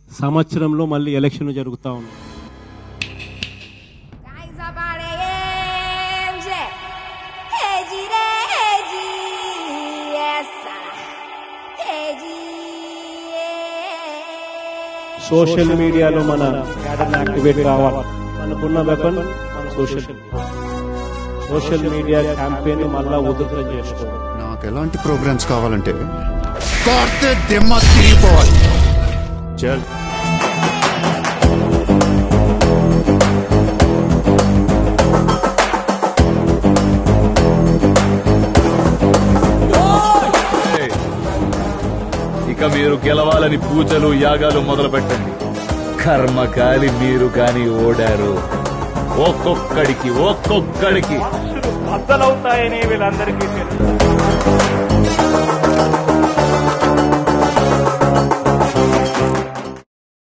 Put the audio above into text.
సంవత్సరంలో మళ్ళీ ఎలక్షన్ జరుగుతూ ఉన్నాయి Guys about AMG. Heji de heji. Yes, sir. Heji. Social మీడియాలో మన క్యాడర్ యాక్టివేట్ కావాలి మనకున్న వెపన్ మన సోషల్ సోషల్ మీడియా క్యాంపెయిన్ మళ్ళా ఉధృతం చేసుకోవాలి నాకు ఎలాంటి ప్రోగ్రామ్స్ కావాలంటే కార్తే దిమ్మ తిరిగిపోవాలి చల్ ఇక మీరు గెలవాలని పూజలు యాగాలు మొదలు పెట్టండి కర్మకాలి మీరు కాని ఓడారు ఒక్కొక్కడికి ఒక్కొక్కడికి బద్దలవుతాయని వీళ్ళందరికీ తెలుసు